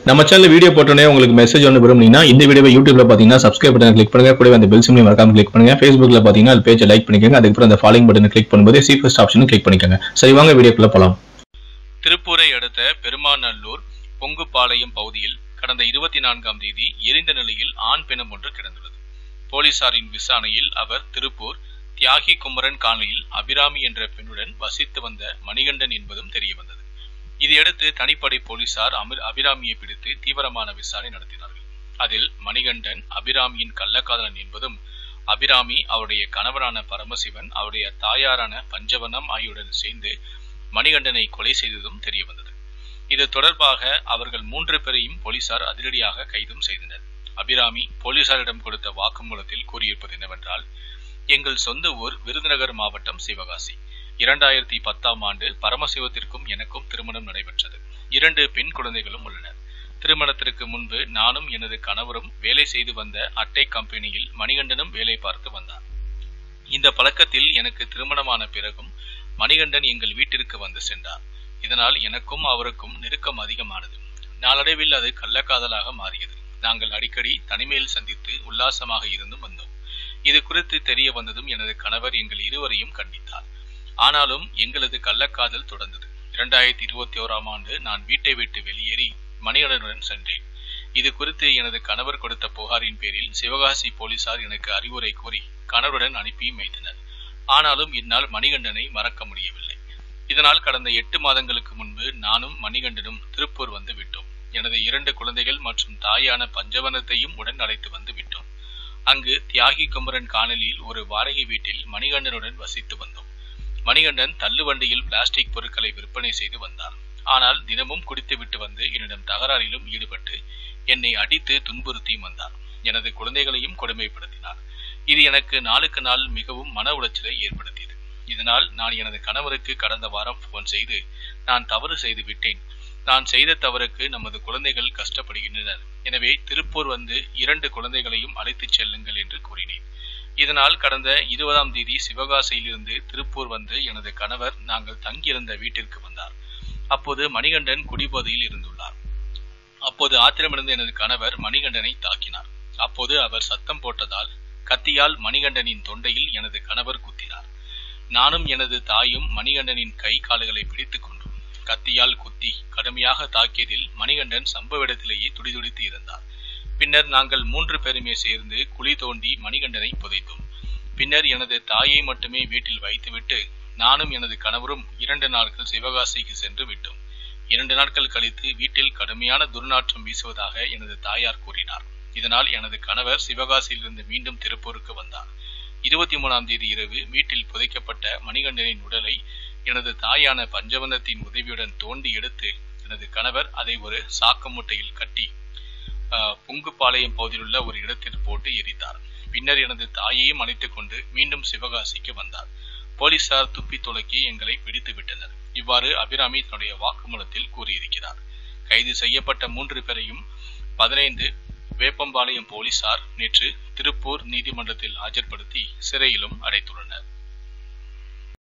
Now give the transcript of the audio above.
நம்ம channel video போட்டோன்னே உங்களுக்கு மெசேஜ் ஒன்று விரும்புனீங்கன்னா இந்த வீடியோவை யூடியூப்ல பார்த்தீங்கன்னா சப்ஸ்கிரைப் பட்டன் கிளிக் பண்ணுங்க கூடவே அந்த பெல் சிம்லையும் மறக்காம கிளிக் பண்ணுங்க ஃபேஸ்புக்ல பார்த்தீங்கன்னா அது பேஜை லைக் பண்ணிக்கோங்க அதுக்கப்புறம் அந்த ஃபாலோயிங் பட்டனை கிளிக் பண்ணும்போது சி ஃபர்ஸ்ட் ஆப்ஷனும் கிளிக் பண்ணிக்கோங்க சரி வாங்க வீடியோக்குள்ள போலாம் திருப்பூரை அடுத்த பெருமாநல்லூர் பொங்குபாளையம் பகுதியில் கடந்த இருபத்தி நான்காம் தேதி எரிந்த நிலையில் ஆண் பிணம் ஒன்று கிடந்துள்ளது போலீசாரின் விசாரணையில் அவர் திருப்பூர் தியாகி குமரன் காலனியில் அபிராமி என்ற பெண்ணுடன் வசித்து வந்த மணிகண்டன் என்பதும் தெரிய வந்தது இதையடுத்து தனிப்படை போலீசார் அமிர் அபிராமியை பிடித்து தீவிரமான விசாரணை நடத்தினார்கள் அதில் மணிகண்டன் அபிராமியின் கள்ளக்காதலன் என்பதும் அபிராமி அவருடைய கணவரான பரமசிவன் அவருடைய தாயாரான பஞ்சவனம் ஆகியோருடன் சேர்ந்து மணிகண்டனை கொலை செய்ததும் தெரிய வந்தது இது தொடர்பாக அவர்கள் மூன்று பேரையும் போலீசார் அதிரடியாக கைதும் செய்தனர் அபிராமி போலீசாரிடம் கொடுத்த வாக்குமூலத்தில் கூறியிருப்பது என்னவென்றால் எங்கள் சொந்த ஊர் விருதுநகர் மாவட்டம் சிவகாசி இரண்டாயிரத்தி பத்தாம் ஆண்டு பரமசிவத்திற்கும் எனக்கும் திருமணம் நடைபெற்றது இரண்டு பெண் குழந்தைகளும் உள்ளனர் திருமணத்திற்கு முன்பு நானும் எனது கணவரும் வேலை செய்து வந்த அட்டை கம்பெனியில் மணிகண்டனும் வேலை பார்த்து வந்தார் இந்த பழக்கத்தில் எனக்கு திருமணமான பிறகும் மணிகண்டன் எங்கள் வீட்டிற்கு வந்து சென்றார் இதனால் எனக்கும் அவருக்கும் நெருக்கம் அதிகமானது நாளடைவில் அது கள்ளக்காதலாக மாறியது நாங்கள் அடிக்கடி தனிமையில் சந்தித்து உல்லாசமாக இருந்தும் வந்தோம் இது குறித்து தெரிய வந்ததும் எனது கணவர் எங்கள் இருவரையும் கண்டித்தார் ஆனாலும் எங்களது கள்ளக்காதல் தொடர்ந்தது இரண்டாயிரத்தி இருபத்தி ஓராம் ஆண்டு நான் வீட்டை விட்டு வெளியேறி மணிகண்டனுடன் சென்றேன் இது குறித்து எனது கணவர் கொடுத்த புகாரின் பேரில் சிவகாசி போலீசார் எனக்கு அறிவுரை கூறி கணவருடன் அனுப்பி வைத்தனர் ஆனாலும் என்னால் மணிகண்டனை மறக்க முடியவில்லை இதனால் கடந்த எட்டு மாதங்களுக்கு முன்பு நானும் மணிகண்டனும் திருப்பூர் வந்து விட்டோம் எனது இரண்டு குழந்தைகள் மற்றும் தாயான பஞ்சவனத்தையும் உடன் அழைத்து வந்து விட்டோம் அங்கு தியாகி குமரன் காணலில் ஒரு வாடகை வீட்டில் மணிகண்டனுடன் வசித்து வந்தோம் மணிகண்டன் தள்ளுவண்டியில் பிளாஸ்டிக் பொருட்களை விற்பனை செய்து வந்தார் ஆனால் தினமும் குடித்துவிட்டு வந்து என்னிடம் தகராறிலும் ஈடுபட்டு என்னை அடித்து துன்புறுத்தியும் வந்தார் எனது குழந்தைகளையும் கொடுமைப்படுத்தினார் இது எனக்கு நாளுக்கு நாள் மிகவும் மன உளைச்சலை ஏற்படுத்தியது இதனால் நான் எனது கணவருக்கு கடந்த வாரம் போன் செய்து நான் தவறு செய்து விட்டேன் நான் செய்த தவறுக்கு நமது குழந்தைகள் கஷ்டப்படுகின்றனர் எனவே திருப்பூர் வந்து இரண்டு குழந்தைகளையும் அழைத்துச் செல்லுங்கள் என்று கூறினேன் இதனால் கடந்த இருபதாம் தேதி சிவகாசியிலிருந்து திருப்பூர் வந்து எனது கணவர் நாங்கள் தங்கியிருந்த வீட்டிற்கு வந்தார் அப்போது மணிகண்டன் குடிபோதையில் இருந்துள்ளார் அப்போது ஆத்திரமிருந்த எனது கணவர் மணிகண்டனை தாக்கினார் அப்போது அவர் சத்தம் போட்டதால் கத்தியால் மணிகண்டனின் தொண்டையில் எனது கணவர் குத்தினார் நானும் எனது தாயும் மணிகண்டனின் கை கால்களை பிடித்துக் கொண்டோம் கத்தியால் குத்தி கடுமையாக தாக்கியதில் மணிகண்டன் சம்பவ இடத்திலேயே துடிதுடித்து இருந்தார் பின்னர் நாங்கள் மூன்று பேருமே சேர்ந்து குழி தோண்டி மணிகண்டனை புதைத்தோம் பின்னர் எனது தாயை மட்டுமே வீட்டில் வைத்துவிட்டு நானும் எனது கணவரும் இரண்டு நாட்கள் சிவகாசிக்கு சென்று விட்டோம் இரண்டு நாட்கள் கழித்து வீட்டில் கடுமையான துர்நாற்றம் வீசுவதாக எனது தாயார் கூறினார் இதனால் எனது கணவர் சிவகாசியிலிருந்து மீண்டும் திருப்பூருக்கு வந்தார் இருபத்தி மூணாம் தேதி இரவு வீட்டில் புதைக்கப்பட்ட மணிகண்டனின் உடலை எனது தாயான பஞ்சவந்தத்தின் உதவியுடன் தோண்டி எடுத்து எனது கணவர் அதை ஒரு சாக்கு மூட்டையில் கட்டி புங்குப்பாளையம் பகுதியில் உள்ள ஒரு இடத்தில் போட்டு எரித்தார் பின்னர் எனது தாயையும் அழைத்துக் கொண்டு மீண்டும் சிவகாசிக்கு வந்தார் போலீசார் துப்பி துளக்கி எங்களை பிடித்து விட்டனர் இவ்வாறு அபிராமி தன்னுடைய வாக்குமூலத்தில் கூறியிருக்கிறார் கைது செய்யப்பட்ட மூன்று பேரையும் பதினைந்து வேப்பம்பாளையம் போலீசார் நேற்று திருப்பூர் நீதிமன்றத்தில் ஆஜர்படுத்தி சிறையிலும் அடைத்துள்ளனர்